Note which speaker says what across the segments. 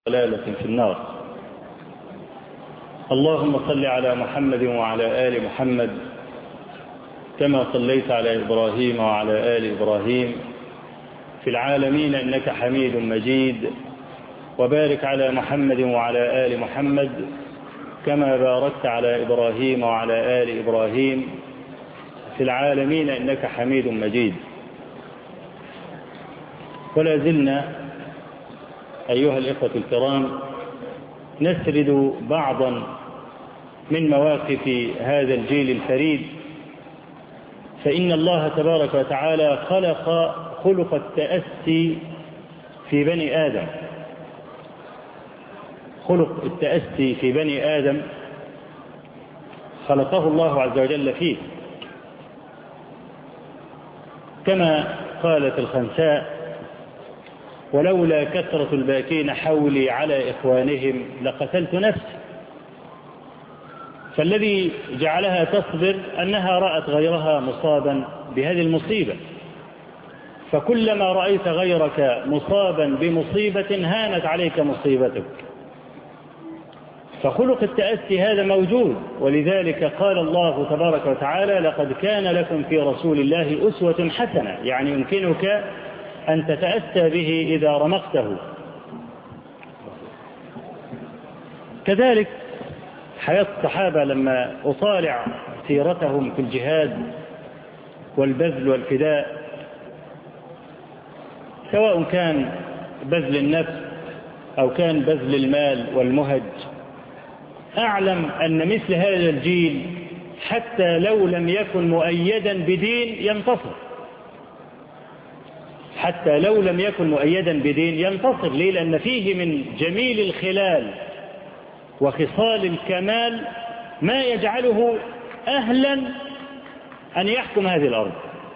Speaker 1: ضلالة في النار اللهم صل على محمد وعلى آل محمد كما صليت على إبراهيم وعلى آل إبراهيم في العالمين إنك حميد مجيد وبارك على محمد وعلى آل محمد كما باركت على إبراهيم وعلى آل إبراهيم في العالمين إنك حميد مجيد ولا زلنا أيها الإخوة الكرام نسرد بعضا من مواقف هذا الجيل الفريد فإن الله تبارك وتعالى خلق خلق التأسي في بني آدم خلق التأسي في بني آدم خلقه الله عز وجل فيه كما قالت الخنساء ولولا كثرة الباكين حولي على إخوانهم لقتلت نفسي فالذي جعلها تصبر أنها رأت غيرها مصابا بهذه المصيبة فكلما رأيت غيرك مصابا بمصيبة هانت عليك مصيبتك فخلق التأسي هذا موجود ولذلك قال الله تبارك وتعالى لقد كان لكم في رسول الله أسوة حسنة يعني يمكنك أن تتأسى به إذا رمقته كذلك حياة الصحابة لما أطالع سيرتهم في الجهاد والبذل والفداء سواء كان بذل النفس أو كان بذل المال والمهج أعلم أن مثل هذا الجيل حتى لو لم يكن مؤيدا بدين ينتصر حتى لو لم يكن مؤيدا بدين ينتصر ليه لأن فيه من جميل الخلال وخصال الكمال ما يجعله أهلا أن يحكم هذه الأرض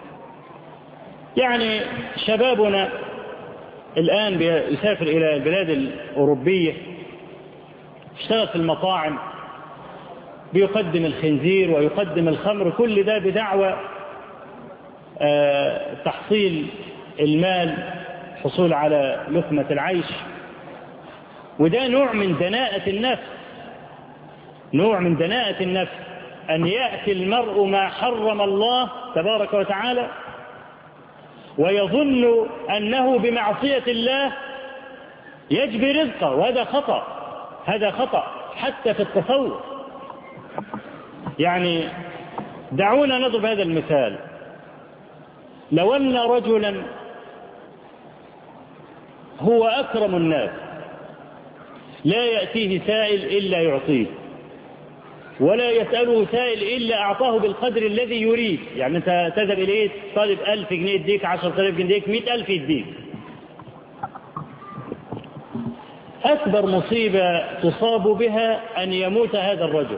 Speaker 1: يعني شبابنا الآن يسافر إلى البلاد الأوروبية اشتغل في المطاعم بيقدم الخنزير ويقدم الخمر كل ده بدعوى آه تحصيل المال حصول على لقمة العيش وده نوع من دناءة النفس نوع من دناءة النفس أن يأتي المرء ما حرم الله تبارك وتعالى ويظن أنه بمعصية الله يجبي رزقه وهذا خطأ هذا خطأ حتى في التصور يعني دعونا نضرب هذا المثال لو أن رجلا هو أكرم الناس لا يأتيه سائل إلا يعطيه ولا يسأله سائل إلا أعطاه بالقدر الذي يريد يعني أنت تذهب إليه طالب ألف جنيه يديك عشرة آلاف جنيه يديك مئة ألف يديك أكبر مصيبة تصاب بها أن يموت هذا الرجل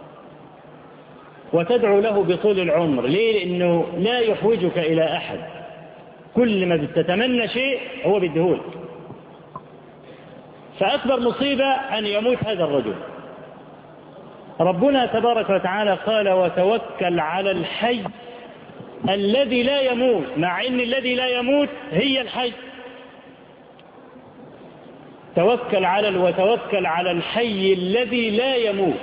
Speaker 1: وتدعو له بطول العمر ليه لأنه لا يحوجك إلى أحد كل ما تتمنى شيء هو بيديهولك فأكبر مصيبة أن يموت هذا الرجل ربنا تبارك وتعالى قال وتوكل على الحي الذي لا يموت مع أن الذي لا يموت هي الحي توكل على وتوكل على الحي الذي لا يموت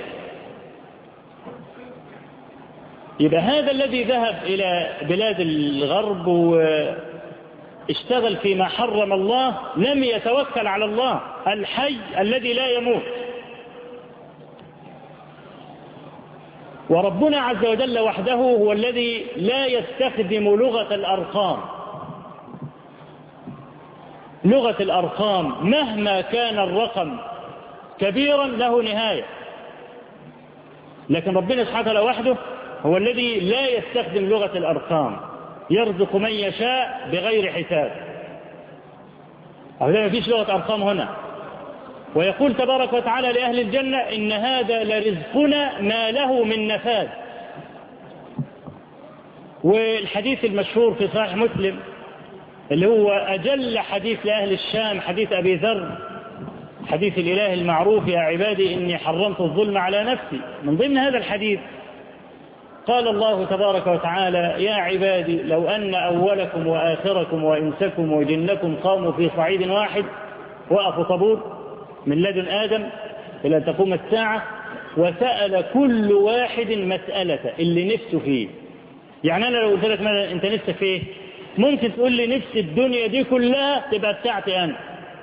Speaker 1: يبقى هذا الذي ذهب إلى بلاد الغرب واشتغل فيما حرم الله لم يتوكل على الله الحي الذي لا يموت وربنا عز وجل وحده هو الذي لا يستخدم لغة الأرقام لغة الأرقام مهما كان الرقم كبيرا له نهاية لكن ربنا سبحانه وتعالى وحده هو الذي لا يستخدم لغة الأرقام يرزق من يشاء بغير حساب أو ما فيش لغة أرقام هنا ويقول تبارك وتعالى لأهل الجنة إن هذا لرزقنا ما له من نفاذ والحديث المشهور في صحيح مسلم اللي هو أجل حديث لأهل الشام حديث أبي ذر حديث الإله المعروف يا عبادي إني حرمت الظلم على نفسي من ضمن هذا الحديث قال الله تبارك وتعالى يا عبادي لو أن أولكم وآخركم وإنسكم وجنكم قاموا في صعيد واحد وقفوا طابور من لدن آدم إلى أن تقوم الساعة وسأل كل واحد مسألة اللي نفسه فيه يعني أنا لو قلت لك مثلا أنت نفسك فيه ممكن تقول لي نفس الدنيا دي كلها تبقى بتاعتي أنا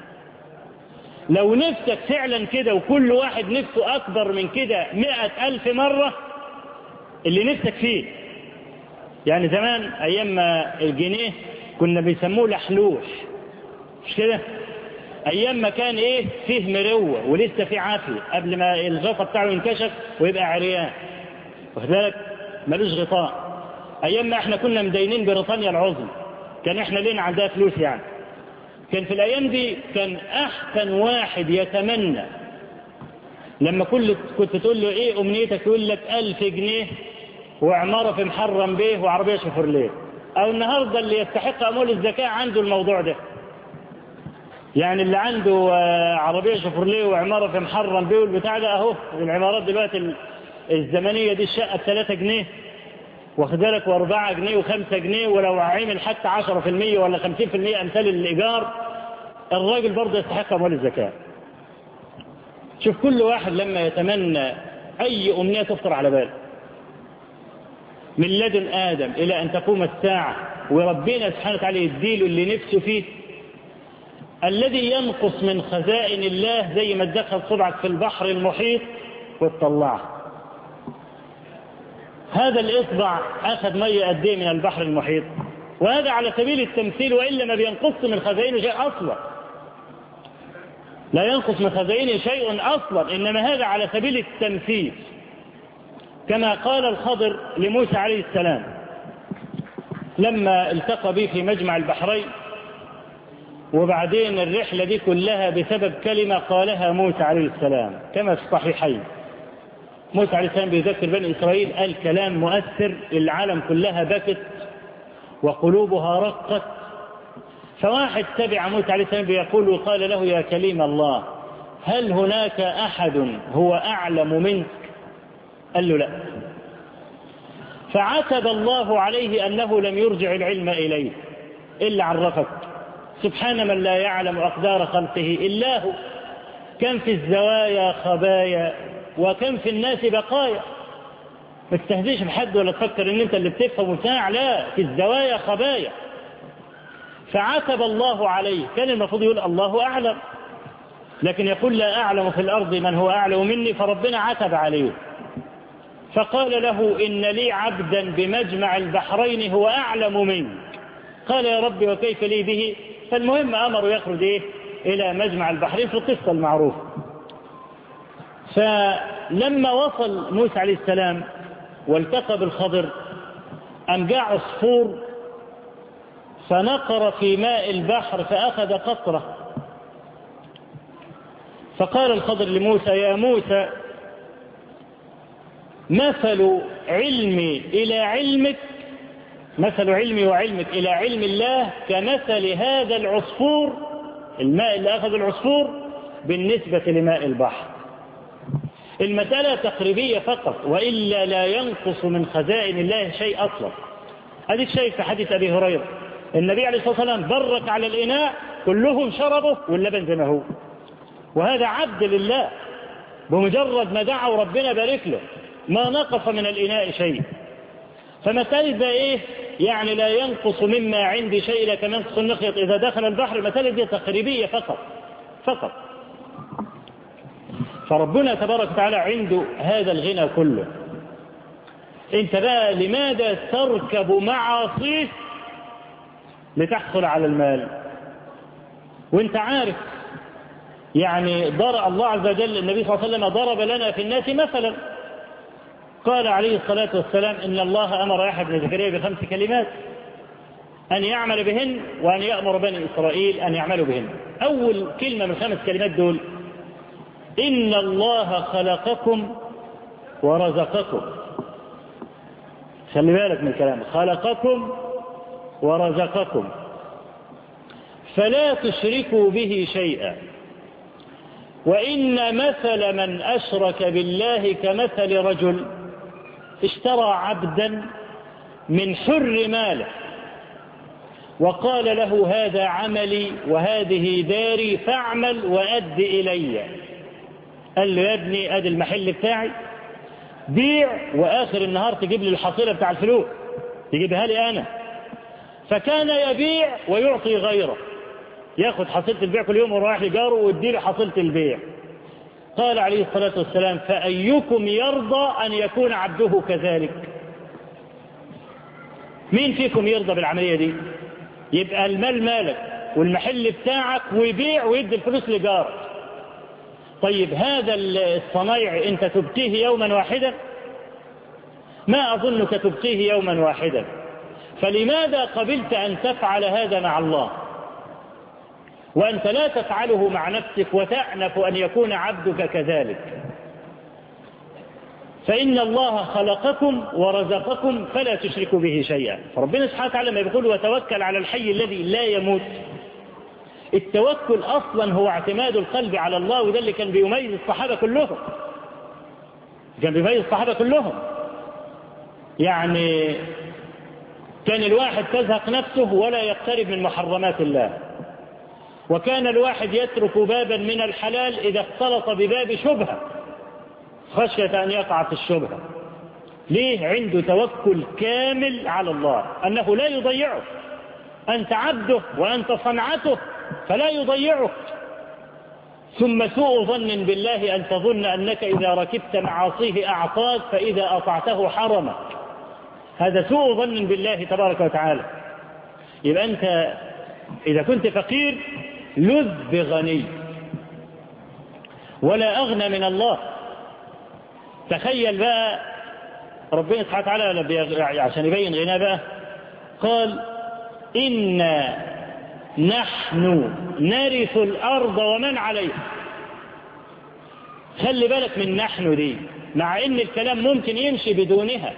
Speaker 1: لو نفسك فعلا كده وكل واحد نفسه أكبر من كده مئة ألف مرة اللي نفسك فيه يعني زمان أيام ما الجنيه كنا بيسموه لحلوح مش كده أيام ما كان إيه فيه مروة ولسه فيه عافية قبل ما الغطاء بتاعه ينكشف ويبقى عريان واخد بالك ملوش غطاء أيام ما إحنا كنا مدينين بريطانيا العظمى كان إحنا لنا عندها فلوس يعني كان في الأيام دي كان أحسن واحد يتمنى لما كل كنت تقول له إيه أمنيتك يقول لك ألف جنيه وعمارة في محرم بيه وعربية شوفرليه أو النهاردة اللي يستحق أموال الزكاة عنده الموضوع ده يعني اللي عنده عربية شوفرليه وعمارة في محرم بيه والبتاع ده أهو العمارات دلوقتي الزمنية دي الشقة بثلاثة جنيه واخد بالك واربعة جنيه وخمسة جنيه ولو عمل حتى عشرة في المية ولا خمسين في المية أمثال الإيجار الراجل برضه يستحق أموال الزكاة شوف كل واحد لما يتمنى أي أمنية تخطر على باله من لدن آدم إلى أن تقوم الساعة وربنا سبحانه وتعالى يديله اللي نفسه فيه الذي ينقص من خزائن الله زي ما تدخل صبعك في البحر المحيط وتطلعه هذا الإصبع أخذ مية قد إيه من البحر المحيط وهذا على سبيل التمثيل وإلا ما بينقص من خزائنه شيء أصلا لا ينقص من خزائنه شيء أصلا إنما هذا على سبيل التمثيل كما قال الخضر لموسى عليه السلام لما التقى به في مجمع البحرين وبعدين الرحلة دي كلها بسبب كلمة قالها موسى عليه السلام كما في الصحيحين موسى عليه السلام بيذكر بني إسرائيل قال كلام مؤثر العالم كلها بكت وقلوبها رقت فواحد تبع موسى عليه السلام بيقول وقال له يا كليم الله هل هناك أحد هو أعلم منك قال له لا فعتب الله عليه أنه لم يرجع العلم إليه إلا عرفك سبحان من لا يعلم أقدار خلقه إلا هو كم في الزوايا خبايا وكم في الناس بقايا ما تستهزيش بحد ولا تفكر ان انت اللي بتفهم وبتاع لا في الزوايا خبايا فعتب الله عليه كان المفروض يقول الله أعلم لكن يقول لا أعلم في الأرض من هو أعلم مني فربنا عتب عليه فقال له إن لي عبدا بمجمع البحرين هو أعلم منك قال يا رب وكيف لي به فالمهم أمره يخرج إيه إلى مجمع البحرين في القصة المعروفة فلما وصل موسى عليه السلام والتقى بالخضر أم جاء عصفور فنقر في ماء البحر فأخذ قطرة فقال الخضر لموسى يا موسى مثل علمي إلى علمك مثل علمي وعلمك إلى علم الله كمثل هذا العصفور الماء اللي أخذ العصفور بالنسبة لماء البحر المسألة تقريبية فقط وإلا لا ينقص من خزائن الله شيء أصلا هذه شيء في حديث أبي هريرة النبي عليه الصلاة والسلام برك على الإناء كلهم شربوا واللبن زي ما هو وهذا عبد لله بمجرد ما دعوا ربنا بارك له ما نقص من الإناء شيء فمثال ده إيه يعني لا ينقص مما عندي شيء لكن ينقص النخيط إذا دخل البحر مثال دي تقريبية فقط فقط فربنا تبارك وتعالى عنده هذا الغنى كله انت بقى لماذا تركب معاصيه لتحصل على المال وانت عارف يعني ضرب الله عز وجل النبي صلى الله عليه وسلم ضرب لنا في الناس مثلا قال عليه الصلاة والسلام إن الله أمر يحيى بن زكريا بخمس كلمات أن يعمل بهن وأن يأمر بني إسرائيل أن يعملوا بهن أول كلمة من الخمس كلمات دول إن الله خلقكم ورزقكم خلي بالك من الكلام خلقكم ورزقكم فلا تشركوا به شيئا وإن مثل من أشرك بالله كمثل رجل اشترى عبدا من حر ماله وقال له هذا عملي وهذه داري فاعمل وأد إلي قال له يا ابني أدي المحل بتاعي بيع وآخر النهار تجيب لي الحصيلة بتاع الفلوس تجيبها لي أنا فكان يبيع ويعطي غيره ياخد حصيلة البيع كل يوم ورايح لجاره ويديله حصيلة البيع قال عليه الصلاة والسلام فأيكم يرضى أن يكون عبده كذلك مين فيكم يرضى بالعملية دي يبقى المال مالك والمحل بتاعك ويبيع ويدي الفلوس لجارك طيب هذا الصنايع انت تبقيه يوما واحدا ما اظنك تبقيه يوما واحدا فلماذا قبلت ان تفعل هذا مع الله وانت لا تفعله مع نفسك وتأنف ان يكون عبدك كذلك فإن الله خلقكم ورزقكم فلا تشركوا به شيئا فربنا سبحانه وتعالى ما يقول وتوكل على الحي الذي لا يموت التوكل أصلا هو اعتماد القلب على الله وده اللي كان بيميز الصحابة كلهم كان بيميز الصحابة كلهم يعني كان الواحد تزهق نفسه ولا يقترب من محرمات الله وكان الواحد يترك بابا من الحلال إذا اختلط بباب شبهة خشية أن يقع في الشبهة ليه عنده توكل كامل على الله أنه لا يضيعه أنت عبده وأنت صنعته فلا يضيعك ثم سوء ظن بالله أن تظن أنك إذا ركبت معاصيه أعطاك فإذا أطعته حرمك هذا سوء ظن بالله تبارك وتعالى يبقى أنت إذا كنت فقير لذ بغني ولا أغنى من الله تخيل بقى ربنا سبحانه وتعالى عشان يبين غناه بقى قال إنا نحن نرث الأرض ومن عليها خلي بالك من نحن دي مع إن الكلام ممكن يمشي بدونها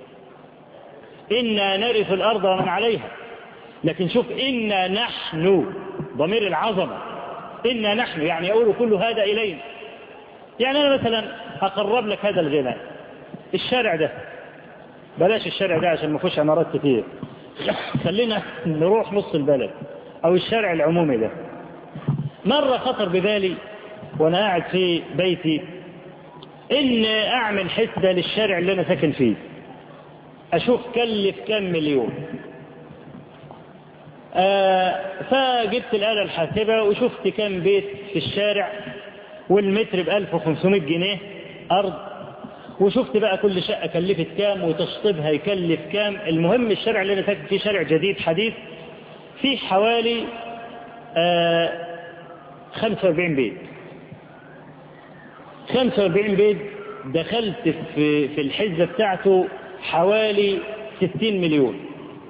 Speaker 1: إنا نرث الأرض ومن عليها لكن شوف إنا نحن ضمير العظمة إنا نحن يعني يقول كل هذا إلينا يعني أنا مثلا هقرب لك هذا الغناء الشارع ده بلاش الشارع ده عشان ما فيهوش عمارات كتير خلينا نروح نص البلد او الشارع العمومي ده مرة خطر ببالي وانا قاعد في بيتي ان اعمل حسبة للشارع اللي انا ساكن فيه اشوف كلف كام مليون آه فجبت الآلة الحاسبة وشفت كام بيت في الشارع والمتر ب 1500 جنيه أرض وشفت بقى كل شقة كلفت كام وتشطيبها يكلف كام المهم الشارع اللي أنا ساكن فيه شارع جديد حديث فيه حوالي آه 45 بيت 45 بيت دخلت في في الحزة بتاعته حوالي 60 مليون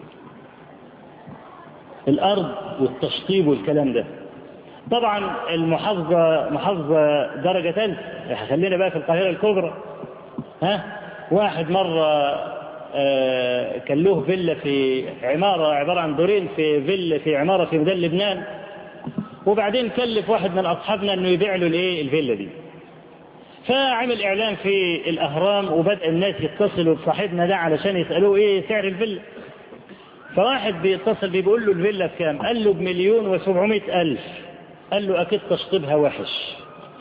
Speaker 1: الأرض والتشطيب والكلام ده طبعا المحافظة محافظة درجة ثالثة خلينا بقى في القاهرة الكبرى ها واحد مرة آه كان له فيلا في عمارة عبارة عن دورين في فيلا في عمارة في ميدان لبنان وبعدين كلف واحد من أصحابنا إنه يبيع له الإيه الفيلا دي فعمل إعلان في الأهرام وبدأ الناس يتصلوا بصاحبنا ده علشان يسألوه إيه سعر الفيلا فواحد بيتصل بيه بيقول له الفيلا بكام؟ قال له بمليون وسبعمائة ألف قال له أكيد تشطيبها وحش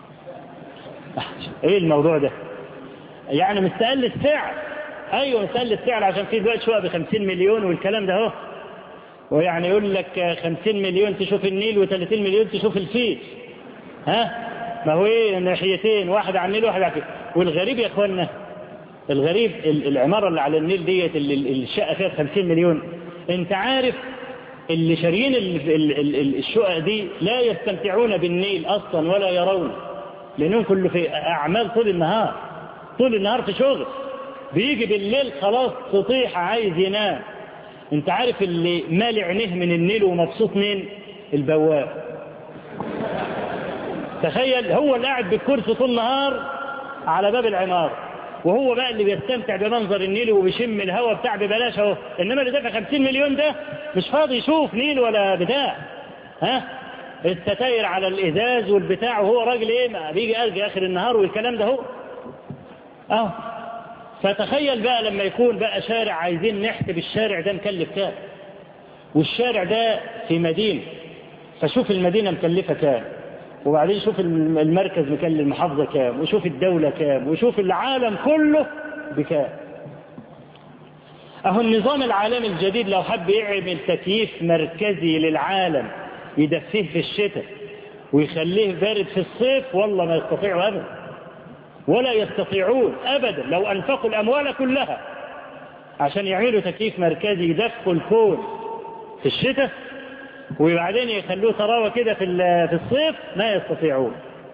Speaker 1: إيه الموضوع ده؟ يعني مستقل السعر أيوه مستقل السعر عشان في دلوقتي شقق ب 50 مليون والكلام ده أهو ويعني يقول لك 50 مليون تشوف النيل و30 مليون تشوف الفيل ها؟ ما هو إيه ناحيتين واحد على النيل وواحد على الفيل والغريب يا إخوانا الغريب العمارة اللي على النيل ديت اللي الشقة فيها ب 50 مليون انت عارف اللي شاريين الشقق دي لا يستمتعون بالنيل اصلا ولا يرون لانهم كله في اعمال طول النهار طول النهار في شغل بيجي بالليل خلاص تطيح عايز ينام انت عارف اللي مالي عينيه من النيل ومبسوط مين البواب تخيل هو اللي قاعد بالكرسي طول النهار على باب العماره وهو بقى اللي بيستمتع بمنظر النيل وبيشم الهواء بتاع ببلاش اهو انما اللي دافع 50 مليون ده مش فاضي يشوف نيل ولا بتاع ها الستاير على الازاز والبتاع وهو راجل ايه ما بيجي ارجع اخر النهار والكلام ده هو اهو فتخيل بقى لما يكون بقى شارع عايزين نحسب الشارع ده مكلف كام والشارع ده في مدينة فشوف المدينة مكلفة كام وبعدين شوف المركز مكلف المحافظة كام وشوف الدولة كام وشوف العالم كله بكام اهو النظام العالمي الجديد لو حب يعمل تكييف مركزي للعالم يدفيه في الشتاء ويخليه بارد في الصيف والله ما يستطيعوا ابدا ولا يستطيعون ابدا لو انفقوا الاموال كلها عشان يعملوا تكييف مركزي يدفوا الكون في الشتاء وبعدين يخلوه طراوه كده في في الصيف ما يستطيعون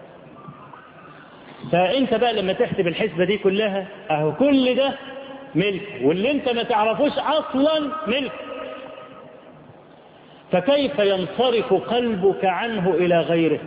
Speaker 1: فانت بقى لما تحسب الحسبه دي كلها اهو كل ده ملك واللي انت ما تعرفوش اصلا ملك فكيف ينصرف قلبك عنه الى غيره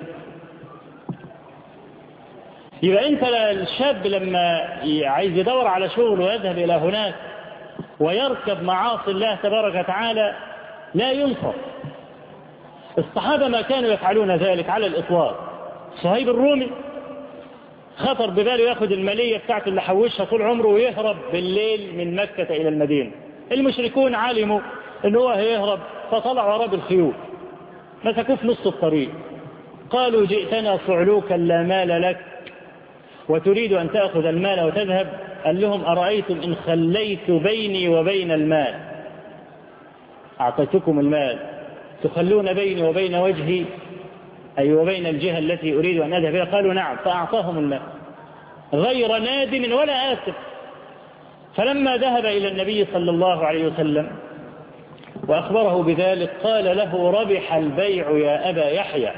Speaker 1: يبقى انت الشاب لما عايز يدور على شغل ويذهب الى هناك ويركب معاصي الله تبارك وتعالى لا ينصر الصحابة ما كانوا يفعلون ذلك على الإطلاق صهيب الرومي خطر بباله ياخد المالية بتاعته اللي حوشها طول عمره ويهرب بالليل من مكة إلى المدينة المشركون علموا ان هو هيهرب فطلعوا وراه بالخيول مسكوه في نص الطريق قالوا جئتنا صعلوكا لا مال لك وتريد أن تأخذ المال وتذهب قال لهم أرأيتم إن خليت بيني وبين المال أعطيتكم المال تخلون بيني وبين وجهي أي وبين الجهة التي أريد أن أذهب بها قالوا نعم فأعطاهم المال غير نادم ولا آسف فلما ذهب إلى النبي صلى الله عليه وسلم وأخبره بذلك قال له ربح البيع يا أبا يحيى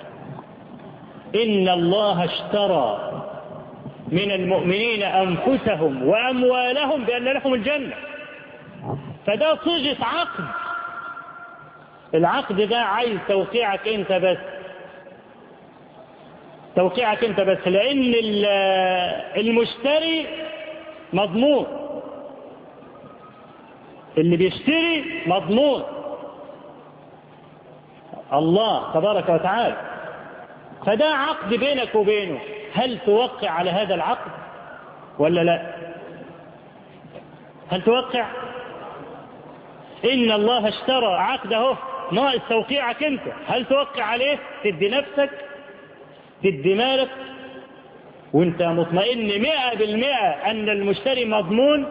Speaker 1: إن الله اشترى من المؤمنين أنفسهم وأموالهم بأن لهم الجنة فده صيغة عقد العقد ده عايز توقيعك انت بس توقيعك انت بس لان المشتري مضمون اللي بيشتري مضمون الله تبارك وتعالى فده عقد بينك وبينه هل توقع على هذا العقد ولا لا هل توقع إن الله اشترى عقده ناقص توقيعك أنت هل توقع عليه تدي نفسك تدي مالك وانت مطمئن مئة بالمئة أن المشتري مضمون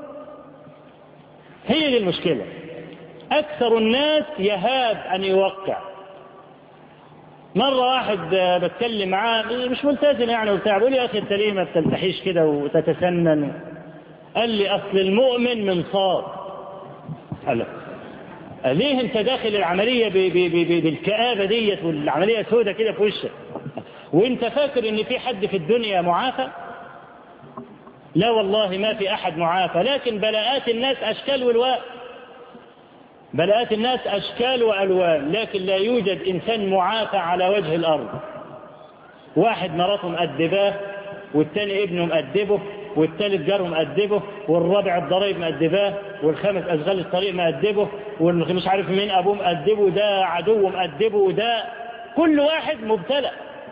Speaker 1: هي دي المشكلة أكثر الناس يهاب أن يوقع مرة واحد بتكلم معاه مش ملتزم يعني وبتاع بيقول لي يا أخي أنت ليه ما بتلتحيش كده وتتسنن قال لي أصل المؤمن من صاد قال ليه أنت داخل العملية ب ب ب بالكآبة ديت والعملية سودة كده في وشك وأنت فاكر إن في حد في الدنيا معافى لا والله ما في أحد معافى لكن بلاءات الناس أشكال والوان بلاءات الناس أشكال وألوان لكن لا يوجد إنسان معافى على وجه الأرض واحد مراته مأدباه والتاني ابنه مأدبه والتالت جاره مأدبه والرابع الضريب مأدباه والخامس أشغال الطريق مأدبه والمش عارف مين أبوه مأدبه ده عدو مأدبه وده كل واحد مبتلى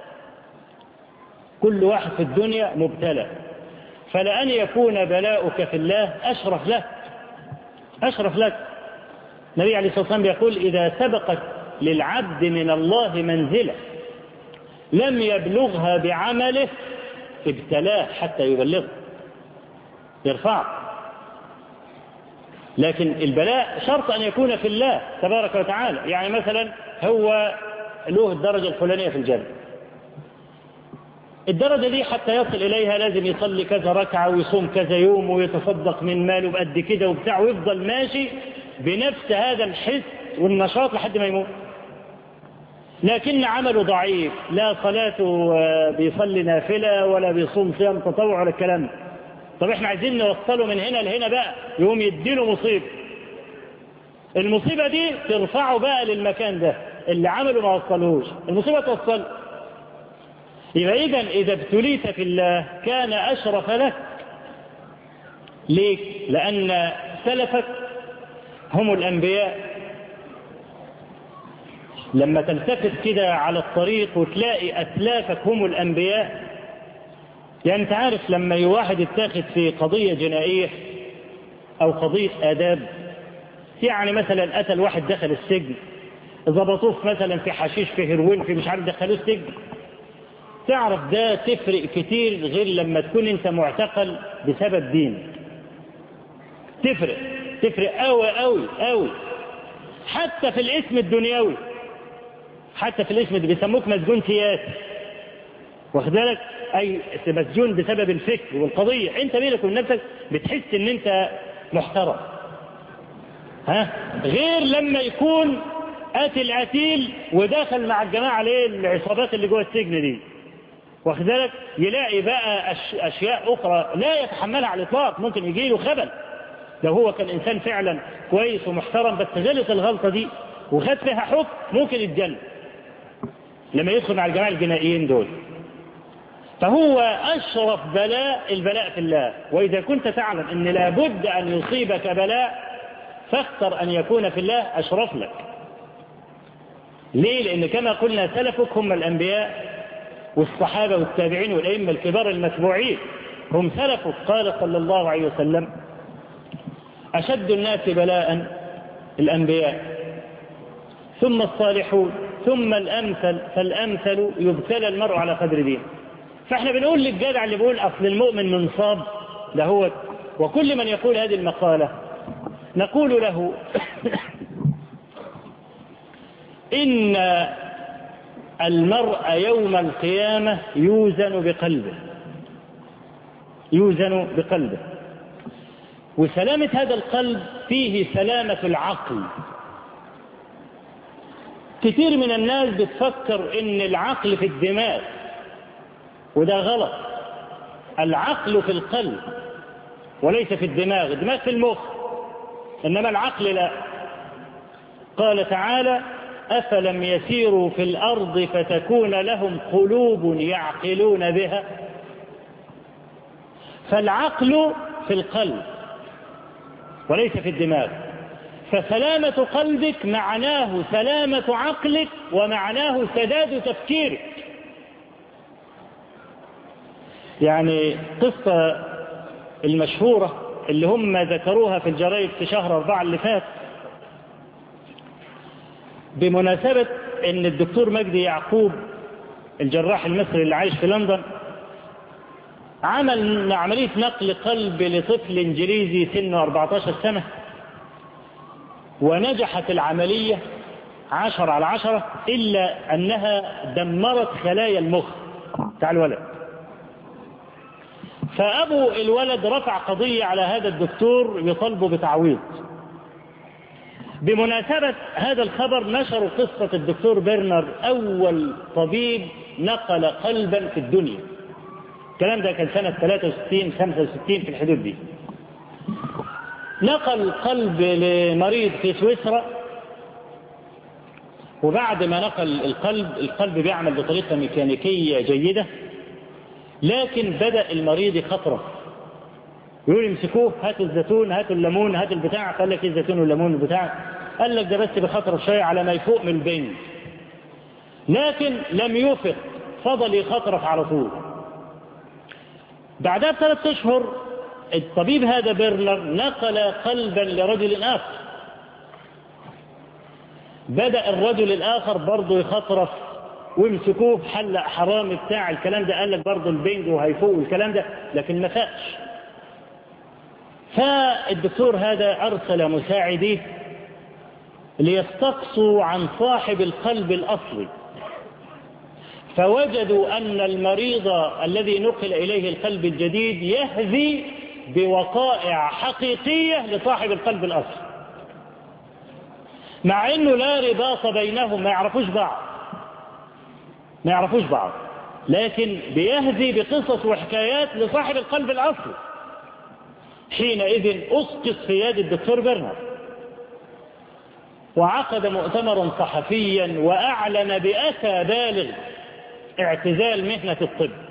Speaker 1: كل واحد في الدنيا مبتلى فلأن يكون بلاؤك في الله أشرف لك أشرف لك النبي عليه الصلاة والسلام يقول إذا سبقت للعبد من الله منزلة لم يبلغها بعمله ابتلاه حتى يبلغه يرفع لكن البلاء شرط أن يكون في الله تبارك وتعالى يعني مثلا هو له الدرجة الفلانية في الجنة الدرجة دي حتى يصل إليها لازم يصلي كذا ركعة ويصوم كذا يوم ويتصدق من ماله بقد كده وبتاع ويفضل ماشي بنفس هذا الحس والنشاط لحد ما يموت لكن عمله ضعيف لا صلاته بيصلي نافلة ولا بيصوم صيام تطوع ولا الكلام طب احنا عايزين نوصله من هنا لهنا بقى يقوم يديله مصيبة المصيبة دي ترفعه بقى للمكان ده اللي عمله ما وصلهوش المصيبة توصل يبقى إذا إذا ابتليت في الله كان أشرف لك ليك لأن سلفك هم الأنبياء لما تلتفت كده على الطريق وتلاقي أسلافك هم الأنبياء يعني أنت عارف لما واحد يتاخد في قضية جنائية أو قضية آداب يعني مثلا قتل واحد دخل السجن ظبطوه مثلا في حشيش في هيروين في مش عارف دخلوه السجن تعرف ده تفرق كتير غير لما تكون انت معتقل بسبب دين تفرق تفرق قوي قوي قوي حتى في الاسم الدنيوي حتى في الاسم بيسموك مسجون سياسي واخد بالك اي مسجون بسبب الفكر والقضيه انت بينك وبين نفسك بتحس ان انت محترم ها غير لما يكون قاتل قتيل ودخل مع الجماعه ليه العصابات اللي جوه السجن دي واخد بالك يلاقي بقى أش... اشياء اخرى لا يتحملها على الاطلاق ممكن يجي له خبل لو هو كان انسان فعلا كويس ومحترم بس غلط الغلطه دي وخد فيها حكم ممكن يتجنن لما يدخل مع الجماعه الجنائيين دول فهو اشرف بلاء البلاء في الله واذا كنت تعلم ان لابد ان يصيبك بلاء فاختر ان يكون في الله اشرف لك ليه لان كما قلنا سلفك هم الانبياء والصحابة والتابعين والأئمة الكبار المتبوعين هم سلفوا قال صلى الله عليه وسلم أشد الناس بلاء الأنبياء ثم الصالحون ثم الأمثل فالأمثل يبتلى المرء على قدر دين فاحنا بنقول للجدع اللي بيقول أصل المؤمن منصاب لهو وكل من يقول هذه المقالة نقول له إن المرء يوم القيامة يوزن بقلبه يوزن بقلبه وسلامة هذا القلب فيه سلامة العقل كثير من الناس بتفكر ان العقل في الدماغ وده غلط العقل في القلب وليس في الدماغ الدماغ في المخ انما العقل لا قال تعالى أفلم يسيروا في الأرض فتكون لهم قلوب يعقلون بها فالعقل في القلب وليس في الدماغ فسلامة قلبك معناه سلامة عقلك ومعناه سداد تفكيرك يعني قصة المشهورة اللي هم ذكروها في الجرائد في شهر أربعة اللي فات بمناسبة ان الدكتور مجدي يعقوب الجراح المصري اللي عايش في لندن عمل عملية نقل قلب لطفل انجليزي سنه 14 سنة ونجحت العملية عشر على عشرة إلا أنها دمرت خلايا المخ بتاع الولد فأبو الولد رفع قضية على هذا الدكتور يطالبه بتعويض بمناسبة هذا الخبر نشروا قصة الدكتور بيرنر أول طبيب نقل قلبا في الدنيا الكلام ده كان سنة 63 65 في الحدود دي نقل قلب لمريض في سويسرا وبعد ما نقل القلب القلب بيعمل بطريقة ميكانيكية جيدة لكن بدأ المريض يخطره يقول يمسكوه هاتوا الزيتون هاتوا الليمون هاتوا البتاع قال لك ايه الزيتون والليمون والبتاع قال لك ده بس بخطر شويه على ما يفوق من البنج لكن لم يفق فضل يخطرف على طول بعدها بثلاث اشهر الطبيب هذا بيرنر نقل قلبا لرجل اخر بدأ الرجل الاخر برضه يخطرف ويمسكوه حلق حرامي بتاع الكلام ده قال لك برضه البنج وهيفوق والكلام ده لكن ما فاقش فالدكتور هذا أرسل مساعديه ليستقصوا عن صاحب القلب الأصلي فوجدوا أن المريض الذي نقل إليه القلب الجديد يهذي بوقائع حقيقية لصاحب القلب الأصلي مع أنه لا رباط بينهم ما يعرفوش بعض ما يعرفوش بعض لكن بيهذي بقصص وحكايات لصاحب القلب الأصلي حينئذ أسقط في يد الدكتور برنر وعقد مؤتمرا صحفيا وأعلن بأسى بالغ اعتزال مهنة الطب